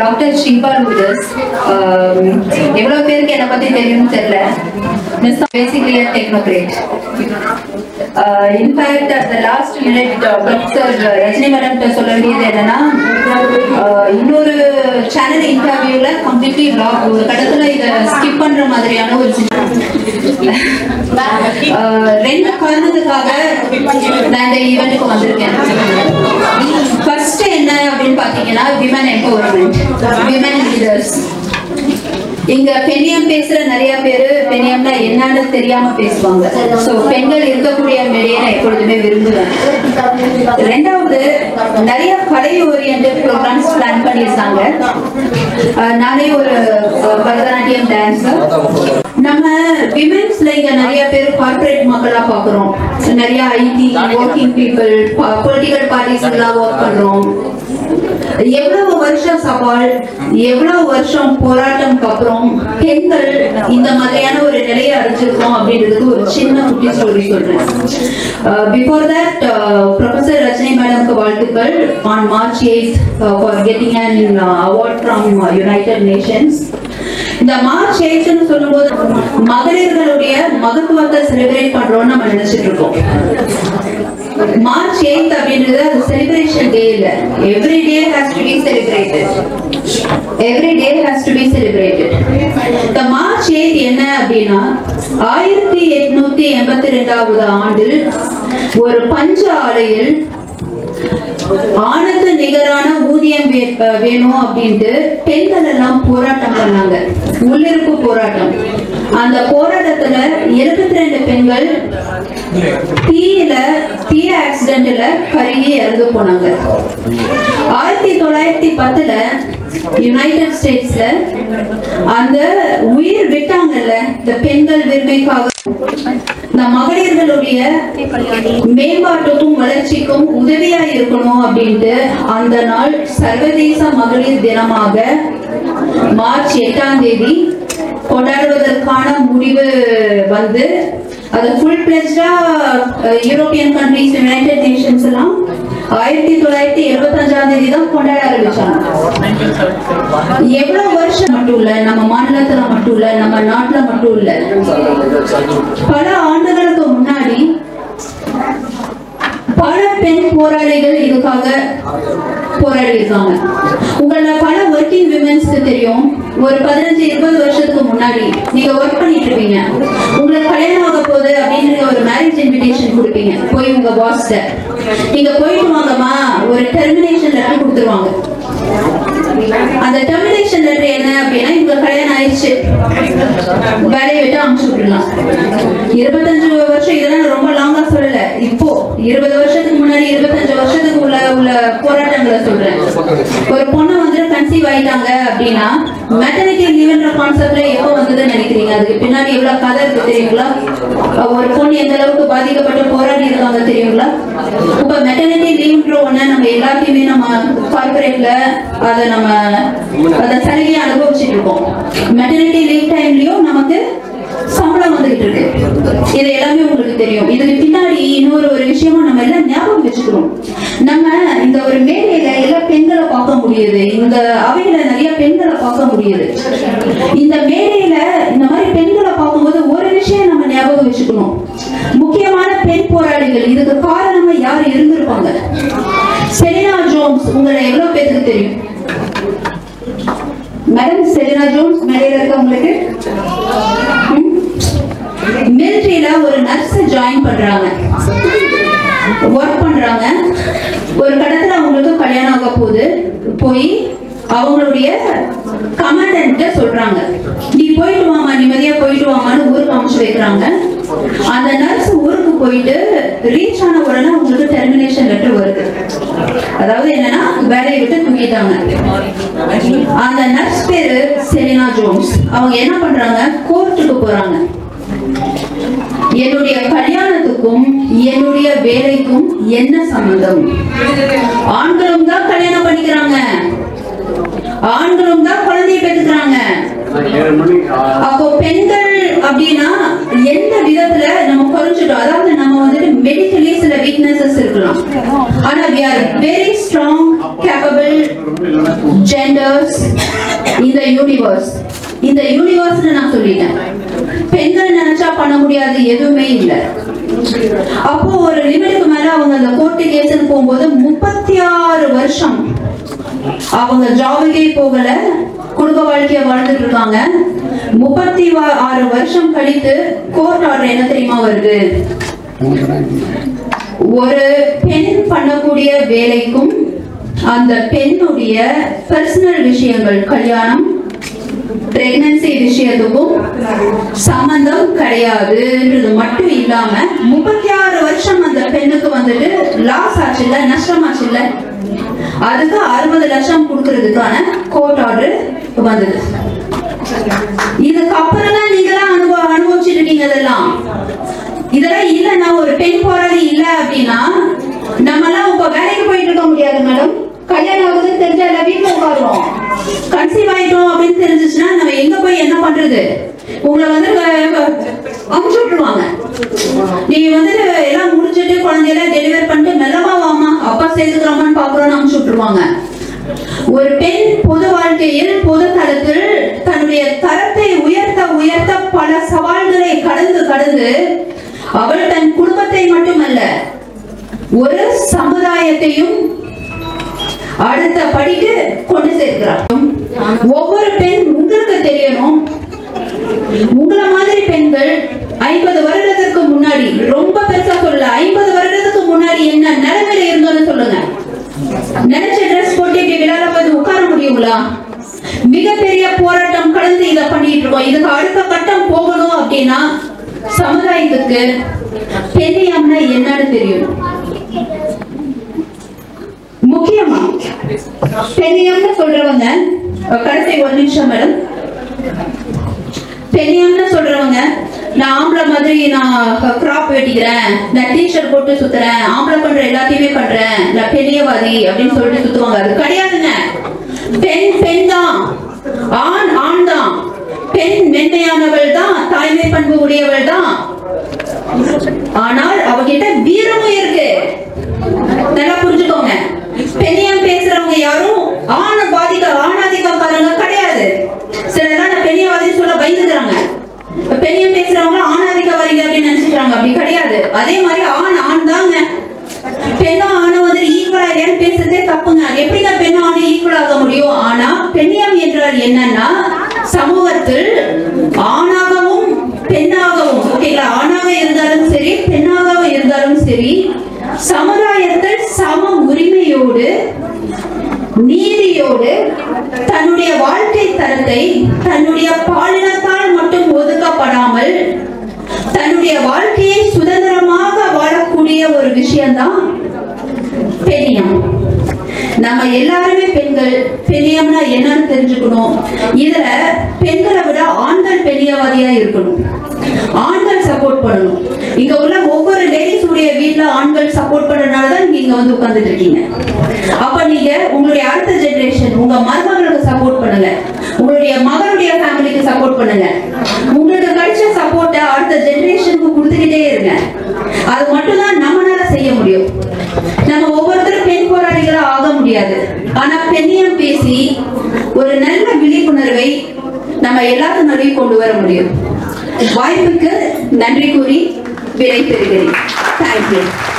Doctor Sripal விதஸ் எவ்வளவு பேருக்கு என்னை பத்தி தெரியும்னு தெரியல மிஸ் பேசிக்கலி டெக்னோகிரேட் இன்ஃபேக்ட் அந்த last minute professor Rajini madam சொல்ல வேண்டியது என்னன்னா uh, இன்னொரு சேனல் இன்டர்வியூல கம்ப்ளீட்லி பிளாக் ஒரு கடத்துல இதை ஸ்கிப் பண்ற மாதிரியான ஒரு situation. Uh, ரெண்டு காரணத்துக்காக நான் இந்த ஈவெண்ட்டுக்கு வந்திருக்கேன் ஃபர்ஸ்ட் என்ன அப்படின்னு பாத்தீங்கன்னா விமன் எம்பவர்மெண்ட் விமன் லீடர்ஸ் இங்க பெண்ணியம் பேசுற நிறைய பேரு பெண்ணியம்னா என்னன்னு தெரியாம பேசுவாங்க சோ பெண்கள் இருக்கக்கூடிய மேடையை நான் எப்பொழுதுமே விரும்புவேன் ரெண்டாவது நிறைய கலை ஓரியன்ட் ப்ரோக்ராம்ஸ் பிளான் பண்ணியிருக்காங்க அஹ் நானே ஒரு அஹ், பரதநாட்டியம் டான்ஸர் நம்ம விமென்ஸ்ல இங்க நிறைய பேர் கார்ப்பரேட் மக்களா பாக்குறோம் நிறைய IT working people political parties எல்லாம் ஒர்க் பண்றோம் எவ்வளவு வருஷம் சவால் எவ்வளவு வருஷம் போராட்டம்க்கு அப்புறம் பெண்கள் இந்த மாதிரியான ஒரு நிலையை அடைஞ்சிருக்கோம் அப்படின்றதுக்கு ஒரு சின்ன குட்டி ஸ்டோரி சொல்றேன் பிஃபோர் தட் ப்ரொஃபசர் ரஜினி மேடம்க்கு வாழ்த்துக்கள் on March eight for getting an award from United Nations இந்த மார்ச் எயிட்னு சொல்லும்போது மகளிர்களுடைய மகத்துவத்தை செலிப்ரேட் பண்றோம்னு நம்ம நினைச்சிட்டு இருக்கோம் மார்ச் எயித் அப்படின்றது அது செலிப்ரேஷன் டே இல்ல every day has to be celebrated every day has to be celebrated இந்த மார்ச் எயித் என்ன அப்படின்னா ஆயிரத்தி எட்நூத்தி எண்பத்தி ரெண்டாவது ஆண்டில் ஒரு பஞ்ச ஆலையில் ஆணுக்கு நிகரான ஊதியம் வே- அஹ் வேணும் அப்படின்ட்டு பெண்கள் எல்லாம் போராட்டம் பண்ணாங்க உள்ளிருப்பு போராட்டம் அந்த போராட்டத்துல எழுபத்தி ரெண்டு பெண்கள் தீயில தீ ஆக்சிடென்ட்ல கருகி இறந்து போனாங்க ஆயிரத்தி தொள்ளாயிரத்தி பத்துல யுனைடெட் ஸ்டேட்ஸ்ல அந்த உயிர் விட்டாங்கல்ல இந்த பெண்கள் விரும்பிக்காக இந்த மகளிர்களுடைய மேம்பாட்டுக்கும் வளர்ச்சிக்கும் உதவியா இருக்கணும் அப்படின்ட்டு அந்த நாள் சர்வதேச மகளிர் தினமாக மார்ச் எட்டாம் தேதி கொண்டாடுவதற்கான முடிவு வந்து அது ஃபுல் பிளஸ்டா யூரோப்பியன் கண்ட்ரிஸ் யுனைடெட் நேஷன்ஸ் எல்லாம் ஆயிரத்தி தொள்ளாயிரத்தி எழுபத்தஞ்சாம் தேதி தான் கொண்டாட ஆரம்பிச்சாங்க எவ்வளவு வருஷம் மட்டும் இல்ல நம்ம மாநிலத்துல மட்டும் இல்ல நம்ம நாட்டுல மட்டும் இல்ல பல ஆண்டுகளுக்கு முன்னாடி பல பெண் போராளிகள் இதுக்காக போராடி இருக்காங்க உங்கள பல ஒர்க்கிங் விமன்ஸ்க்கு தெரியும் ஒரு பதினஞ்சு இருபது வருஷத்துக்கு முன்னாடி நீங்க ஒர்க் பண்ணிட்டு இருப்பீங்க உங்களுக்கு கல்யாணம் ஆக போகுது அப்படின்னு நீங்க ஒரு மேரேஜ் இன்விடேஷன் கொடுப்பீங்க போய் உங்க பாஸ்ட நீங்க போயிட்டு வாங்கம்மா ஒரு டெர்மினேஷன் லெட்டர் கொடுத்துருவாங்க அந்த டெர்மினேஷன் லெட்டர் என்ன அப்படின்னா இவங்க கல்யாணம் ஆயிடுச்சு வேலையை விட்டு அமுச்சு விட்டுலாம் இருபத்தஞ்சு வருஷம் இதெல்லாம் நான் ரொம்ப லாங்கா சொல்லல இப்போ இருபது வருஷத்துக்கு முன்னாடி இருபத்தஞ்சு வருஷத்துக்கு உள்ள உள்ள போராட்டங்களை சொல்றேன் ஒரு பொண்ணு வந்து கன்சீவ் ஆயிட்டாங்க அப்படின்னா மெட்டர்னிட்டி லீவ்ன்ற கான்செப்ட்ல எப்போ வந்ததுன்னு நினைக்கிறீங்க அதுக்கு பின்னாடி எவ்வளவு கதை இருக்கு தெரியுங்களா ஒரு பொண்ணு எந்த அளவுக்கு பாதிக்கப்பட்டு போராடி இருக்காங்க தெரியுங்களா இப்ப மெட்டர்னிட்டி லீவ்ன்ற ஒண்ணு நம்ம எல்லாத்தையுமே நம்ம கார்பரேட்ல அதை நம்ம அதை சலுகையை அனுபவிச்சுட்டு இருக்கோம் மெட்டர்னிட்டி லீவ் டைம்லயும் நமக்கு சம்பளம் வந்துகிட்டு இருக்கு இது எல்லாமே உங்களுக்கு தெரியும் இதுக்கு பின்னாடி இன்னொரு ஒரு விஷயமா நம்ம எல்லாம் ஞாபகம் வச்சுக்கணும் நம்ம இந்த ஒரு மேடையில எல்லா பெண்களை பார்க்க முடியுது இந்த அவையில நிறைய பெண்களை பார்க்க முடியுது இந்த மேடையில இந்த மாதிரி பெண்களை பார்க்கும்போது ஒரு விஷயம் நம்ம ஞாபகம் வச்சுக்கணும் முக்கியமான பெண் போராளிகள் இதுக்கு காரணமா யார் இருந்திருப்பாங்க செலினா ஜோன்ஸ் உங்களை எவ்வளவு பேருக்கு தெரியும் மேடம் செலினா ஜோன்ஸ் மேடையில இருக்க உங்களுக்கு மிலிட்ரியில ஒரு நர்ஸ் ஜாயின் பண்றாங்க ஒர்க் பண்றாங்க ஒரு கடத்துல அவங்களுக்கு கல்யாணம் ஆக போகுது போய் அவங்களுடைய கமாண்டன்ட்ட சொல்றாங்க நீ போயிட்டு வாமா நிம்மதியா போயிட்டு வாமான்னு ஊருக்கு அமுச்சு வைக்கிறாங்க அந்த நர்ஸ் ஊருக்கு போயிட்டு ரீச் ஆன உடனே அவங்களுக்கு டெர்மினேஷன் லெட்டர் வருது அதாவது என்னன்னா வேலையை விட்டு தூக்கிட்டாங்க அந்த நர்ஸ் பேரு செலினா ஜோன்ஸ் அவங்க என்ன பண்றாங்க கோர்ட்டுக்கு போறாங்க என்னுடைய கல்யாணத்துக்கும் என்னுடைய வேலைக்கும் என்ன சம்பந்தம் ஆண்களும் தான் கல்யாணம் பண்ணிக்கிறாங்க ஆண்களும் தான் குழந்தையை பெற்றுக்கிறாங்க அப்போ பெண்கள் அப்படின்னா எந்த விதத்துல நம்ம குறைஞ்சிட்டோம் அதாவது நம்ம வந்துட்டு மெடிக்கலி சில வீக்னஸஸ் இருக்கலாம் ஆனா we are very strong capable genders இந்த யூனிவர்ஸ் இந்த யூனிவர்ஸ்னு நான் சொல்லிட்டேன் பெண்கள் நினைச்சா பண்ண முடியாது எதுவுமே இல்லை அப்போ ஒரு லிமிட்டுக்கு மேல அவங்க அந்த கோர்ட்டு கேஸ்னு போகும்போது முப்பத்தி ஆறு வருஷம் அவங்க ஜாபுக்கே போகல குடும்ப வாழ்க்கைய வாழ்ந்துட்டு இருக்காங்க முப்பத்தி வா- ஆறு வருஷம் கழித்து கோர்ட் ஆர்டர் என்ன தெரியுமா வருது ஒரு பெண் பண்ணக்கூடிய வேலைக்கும் அந்த பெண்ணுடைய பர்சனல் விஷயங்கள் கல்யாணம் பிரெக்னன்சி விஷயத்துக்கும் சம்பந்தம் கிடையாதுன்றது மட்டும் இல்லாம முப்பத்தி ஆறு வருஷம் அந்த பெண்ணுக்கு வந்துட்டு லாஸ் ஆச்சு இல்ல நஷ்டம் ஆச்சு இல்ல அதுக்கு அறுபது லட்சம் கொடுக்கறதுக்கான கோர்ட் ஆர்டர் வந்தது இதுக்கப்புறம் தான் நீங்களாம் அனுபவ அனுபவிச்சுட்டு இருக்கீங்க இதெல்லாம் இதெல்லாம் இல்லைன்னா ஒரு பெண் போராளி இல்ல அப்படின்னா நம்மலாம் இப்ப வேலைக்கு போயிட்டு இருக்க முடியாது மேடம் கல்யாணம் ஆகுதுன்னு தெரிஞ்சா எல்லாம் வீட்டுல உட்காருவோம் கன்சீவ் ஆயிட்டோம் அப்படின்னு தெரிஞ்சிச்சுன்னா நம்ம எங்க போய் என்ன பண்றது உங்களை வந்து அமுச்சு விட்டுருவாங்க நீங்க வந்துட்டு எல்லாம் முடிஞ்சிட்டு குழந்தையெல்லாம் டெலிவரி பண்ணிட்டு மெல்லமா வாமா அப்பா சேர்த்துக்கிறோமான்னு பாக்குறோம்னு அமுச்சு விட்டுருவாங்க ஒரு பெண் பொது வாழ்க்கையில் பொது தளத்தில் தன்னுடைய தரத்தை உயர்த்த உயர்த்த பல சவால்களை கடந்து கடந்து அவள் தன் குடும்பத்தை மட்டுமல்ல ஒரு சமுதாயத்தையும் அடுத்த படிக்கு கொண்டு சேர்க்கிறார் ஒவ்வொரு பெண் உங்களுக்கு தெரியணும் உங்களை மாதிரி பெண்கள் ஐம்பது வருடத்திற்கு முன்னாடி ரொம்ப பெருசா சொல்லல ஐம்பது வருடத்துக்கு முன்னாடி என்ன நிலைமையில இருந்தோம்னு சொல்லுங்க நினைச்ச ட்ரெஸ் போட்டு இப்படி விழால போய் உட்கார முடியுங்களா மிகப்பெரிய போராட்டம் கடந்து இதை பண்ணிட்டு இருக்கோம் இதுக்கு அடுத்த கட்டம் போகணும் அப்படின்னா சமுதாயத்துக்கு பெண்ணியம்னா என்னன்னு தெரியும் முக்கியமா பெண்ணியம்னு சொல்றவங்க அஹ் கடைசி ஒரு நிமிஷம் மேடம் பெண்ணியம்னு சொல்றவங்க நான் ஆம்பளை மாதிரி நான் கிராப் வெட்டிக்கிறேன் நான் டீஷர்ட் போட்டு சுத்துறேன் ஆம்பளை பண்ற எல்லாத்தையுமே பண்றேன் நான் பெரியவாதி அப்படின்னு சொல்லிட்டு சுத்துவாங்க அது கிடையாதுங்க பெண் பெண் தான் ஆண் ஆண் தான் பெண் மென்மையானவள் தான் தாய்மை பண்பு உடையவள் தான் ஆனால் அவகிட்ட வீரமும் இருக்கு நல்லா புரிஞ்சுக்கோங்க பெண்ணியம் பேசுறவங்க யாரும் ஆண பாதிக்க ஆணாதிக்கக்காரங்க கிடையாது சிலர்லாம் நான் பெண்ணியவாதி சொல்ல பயந்துக்கிறாங்க இப்ப பெண்ணியம் பேசுறவங்க ஆணாதிக்கவாதிங்க அப்படின்னு நினைச்சுக்கிறாங்க அப்படி கிடையாது அதே மாதிரி ஆண் ஆண் தாங்க பெண்ணும் ஆணும் வந்து ஈக்குவலா இல்லையான்னு பேசுறதே தப்புங்க அது எப்படிங்க பெண்ணும் ஆணும் ஈக்குவல் ஆக முடியும் ஆனா பெண்ணியம் என்றால் என்னன்னா சமூகத்தில் ஆணாகவும் பெண்ணாகவும் ஓகேங்களா ஆணாக இருந்தாலும் சரி பெண்ணாக இருந்தாலும் சரி சமுதாயத்தில் சம உரிமையோடு நீதியோடு தன்னுடைய வாழ்க்கை தரத்தை தன்னுடைய பாலினத்தால் மட்டும் ஒதுக்கப்படாமல் தன்னுடைய வாழ்க்கையை சுதந்திரமாக வாழக்கூடிய ஒரு விஷயம்தான் பெண்ணியம் நம்ம எல்லாருமே பெண்கள் பெண்ணியம்னா என்னன்னு தெரிஞ்சுக்கணும் இதுல பெண்களை விட ஆண்கள் பெரியவாதியா இருக்கணும் ஆண்கள் சப்போர்ட் பண்ணணும் இங்க உள்ள ஒவ்வொரு லேடிஸ் உடைய வீட்ல ஆண்கள் சப்போர்ட் பண்றதுனால தான் நீங்க இங்க வந்து உட்கார்ந்துட்டு இருக்கீங்க அப்ப நீங்க உங்களுடைய அடுத்த ஜெனரேஷன் உங்க மருமகளுக்கு சப்போர்ட் பண்ணுங்க உங்களுடைய மகனுடைய ஃபேமிலிக்கு சப்போர்ட் பண்ணுங்க உங்களுக்கு கிடைச்ச சப்போர்ட்டை அடுத்த ஜெனரேஷனுக்கு கொடுத்துக்கிட்டே இருங்க அது மட்டும் தான் நம்மளால செய்ய முடியும் நம்ம ஒவ்வொருத்தரும் பெண் போராளிகளா ஆக முடியாது ஆனா பெண்ணியம் பேசி ஒரு நல்ல விழிப்புணர்வை நம்ம எல்லாத்து நடுவில் கொண்டு வர முடியும் வாய்ப்புக்கு நன்றி கூறி விடை பெறுகிறேன் தேங்க்யூ